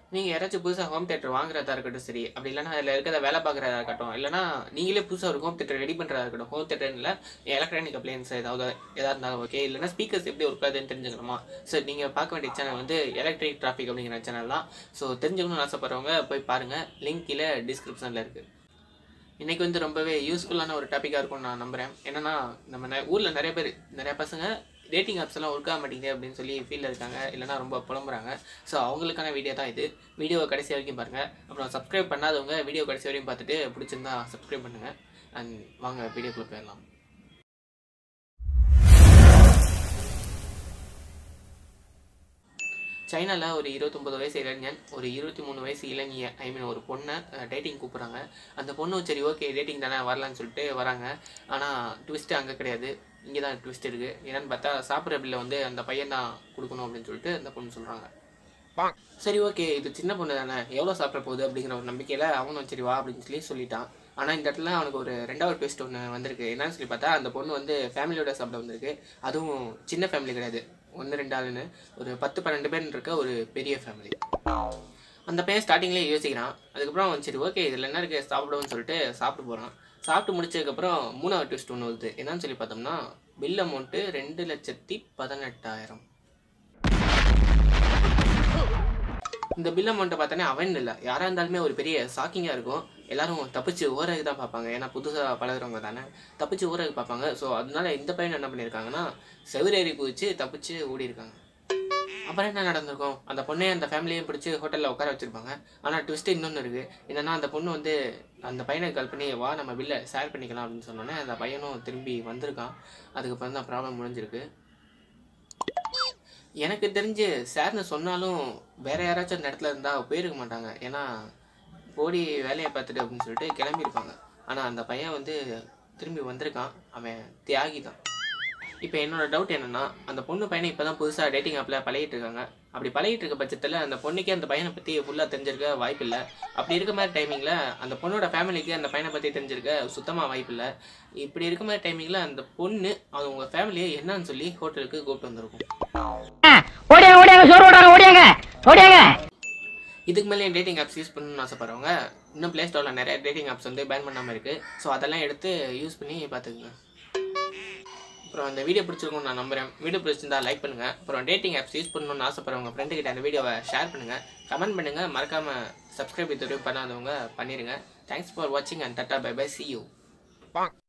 நீங்கள் யாராச்சும் புதுசாக ஹோம் தேட்டர் வாங்குறதா இருக்கட்டும் சரி அப்படி இல்லைனா அதில் இருக்கிறத வேலை பார்க்குறதா இருக்கட்டும் இல்லைனா நீங்களே புதுசாக ஒரு ஹோம் தேட்டர் ரெடி பண்ணுறதா இருக்கட்டும் ஹோம் தேட்டர் இல்லை எலக்ட்ரானிக் அப்ளையன்ஸ் ஏதாவது எதாக இருந்தாலும் ஓகே இல்லைனா ஸ்பீக்கர்ஸ் எப்படி ஒர்க் ஆகுதுன்னு தெரிஞ்சுக்கணுமா ஸோ நீங்கள் பார்க்க வேண்டிய சேனல் வந்து எலக்ட்ரிக் டிராஃபிக் அப்படிங்கிற சேனல் தான் ஸோ தெரிஞ்சுக்கணும்னு ஆசைப்படுறவங்க போய் பாருங்கள் லிங்க் கீழே டிஸ்கிரிப்ஷனில் இருக்குது இன்றைக்கி வந்து ரொம்பவே யூஸ்ஃபுல்லான ஒரு டாப்பிக்காக இருக்கும்னு நான் நம்புகிறேன் என்னென்னா நம்ம நெ ஊரில் நிறைய பேர் நிறைய பசங்க டேட்டிங் ஆப்ஸ் எல்லாம் ஒர்க் ஆக மாட்டேங்குது அப்படின்னு சொல்லி ஃபீலில் இருக்காங்க இல்லைனா ரொம்ப புலம்புறாங்க ஸோ அவங்களுக்கான வீடியோ தான் இது வீடியோவை கடைசி வரைக்கும் பாருங்கள் அப்புறம் சப்ஸ்கிரைப் பண்ணாதவங்க வீடியோ கடைசி வரைக்கும் பார்த்துட்டு பிடிச்சிருந்தா சப்ஸ்கிரைப் பண்ணுங்கள் அண்ட் வாங்க வீடியோக்குள்ளே போயிடலாம் சைனாவில் ஒரு இருபத்தொம்பது வயசு இளைஞன் ஒரு இருபத்தி மூணு வயசு இளைஞிய ஐ மீன் ஒரு பொண்ணை டேட்டிங் கூப்பிட்றாங்க அந்த பொண்ணு சரி ஓகே டேட்டிங் தானே வரலான்னு சொல்லிட்டு வராங்க ஆனால் ட்விஸ்ட்டு அங்கே கிடையாது இங்கே தான் ட்விஸ்ட் இருக்குது என்னன்னு பார்த்தா சாப்பிட்ற பில்லை வந்து அந்த பையன் தான் கொடுக்கணும் அப்படின்னு சொல்லிட்டு அந்த பொண்ணு சொல்கிறாங்க சரி ஓகே இது சின்ன பொண்ணு தானே எவ்வளோ சாப்பிட போகுது அப்படிங்கிற ஒரு நம்பிக்கையில் அவனும் சரி வா அப்படின்னு சொல்லி சொல்லிட்டான் ஆனால் இந்த இடத்துல அவனுக்கு ஒரு ரெண்டாவது ட்விஸ்ட் ஒன்று வந்திருக்கு என்னன்னு சொல்லி பார்த்தா அந்த பொண்ணு வந்து ஃபேமிலியோட சாப்பிட வந்திருக்கு அதுவும் சின்ன ஃபேமிலி கிடையாது ஒன்று ரெண்டு ஆளுன்னு ஒரு பத்து பன்னெண்டு பேர் இருக்க ஒரு பெரிய ஃபேமிலி அந்த பையன் ஸ்டார்டிங்லேயே யோசிக்கிறான் அதுக்கப்புறம் அவன் சரி ஓகே இதில் என்ன இருக்குது சாப்பிடுவோம்னு சொல்லிட்டு சாப்பிட்டு போகிறான் சாப்பிட்டு முடிச்சதுக்கப்புறம் மூணாவது ட்விஸ்ட் ஒன்று வருது என்னன்னு சொல்லி பார்த்தோம்னா பில் அமௌண்ட்டு ரெண்டு லட்சத்தி பதினெட்டாயிரம் இந்த பில் அமௌண்ட்டை பார்த்தோன்னே அவன் இல்லை யாராக இருந்தாலுமே ஒரு பெரிய ஷாக்கிங்காக இருக்கும் எல்லாரும் தப்பிச்சு ஊரகு தான் பார்ப்பாங்க ஏன்னா புதுசாக பழகுறவங்க தானே தப்பிச்சு ஊரகு பார்ப்பாங்க ஸோ அதனால இந்த பையன் என்ன பண்ணியிருக்காங்கன்னா செவிரேறி குதிச்சு தப்பிச்சு ஓடி இருக்காங்க அப்புறம் என்ன நடந்திருக்கும் அந்த பொண்ணே அந்த ஃபேமிலியும் பிடிச்சி ஹோட்டலில் உட்கார வச்சிருப்பாங்க ஆனால் ட்விஸ்ட் இன்னொன்று இருக்குது என்னன்னா அந்த பொண்ணு வந்து அந்த பையனுக்கு கால் பண்ணி வா நம்ம பில்லை ஷேர் பண்ணிக்கலாம் அப்படின்னு சொன்னோன்னே அந்த பையனும் திரும்பி வந்திருக்கான் அதுக்கப்புறம் தான் ப்ராப்ளம் முடிஞ்சிருக்கு எனக்கு தெரிஞ்சு சார்னு சொன்னாலும் வேற யாராச்சும் அந்த இடத்துல இருந்தால் போயிருக்க மாட்டாங்க ஏன்னா போடி வேலையை பார்த்துட்டு அப்படின்னு சொல்லிட்டு கிளம்பியிருப்பாங்க ஆனால் அந்த பையன் வந்து திரும்பி வந்திருக்கான் அவன் தியாகி தான் இப்போ என்னோட டவுட் என்னன்னா அந்த பொண்ணு பையனை இப்போ தான் புதுசாக டேட்டிங் ஆப்பில் பழகிட்டு இருக்காங்க அப்படி பழகிட்டு இருக்க பட்சத்தில் அந்த பொண்ணுக்கே அந்த பையனை பற்றி ஃபுல்லாக தெரிஞ்சிருக்க வாய்ப்பில்லை அப்படி இருக்க மாதிரி டைமிங்கில் அந்த பொண்ணோட ஃபேமிலிக்கு அந்த பையனை பற்றி தெரிஞ்சிருக்க சுத்தமாக வாய்ப்பில்லை இப்படி இருக்க மாதிரி டைமிங்கில் அந்த பொண்ணு அவங்க ஃபேமிலியை என்னன்னு சொல்லி ஹோட்டலுக்கு கூப்பிட்டு வந்திருக்கும் ஓடியாங்க ஓடியாங்க சோறு ஓடாங்க ஓடியாங்க ஓடியாங்க இதுக்கு மேலே டேட்டிங் ஆப்ஸ் யூஸ் பண்ணணும்னு ஆசைப்படுறவங்க இன்னும் ப்ளே ஸ்டோரில் நிறைய டேட்டிங் ஆப்ஸ் வந்து பேன் பண்ணாமல் இருக்குது ஸோ அதெல்லாம் எடுத்து யூஸ் பண்ணி பார்த்துக்குங்க அப்புறம் அந்த வீடியோ பிடிச்சிருக்கும்னு நான் நம்புறேன் வீடியோ பிடிச்சிருந்தா லைக் பண்ணுங்கள் அப்புறம் டேட்டிங் ஆப்ஸ் யூஸ் பண்ணணும்னு ஆசைப்படுறவங்க ஃப்ரெண்டு கிட்ட அந்த வீடியோவை ஷேர் பண்ணுங்கள் கமெண்ட் பண்ணுங்கள் மறக்காமல் சப்ஸ்கிரைப் இதுவரையும் பண்ணாதவங்க பண்ணிடுங்க தேங்க்ஸ் ஃபார் வாட்சிங் and tata bye bye see you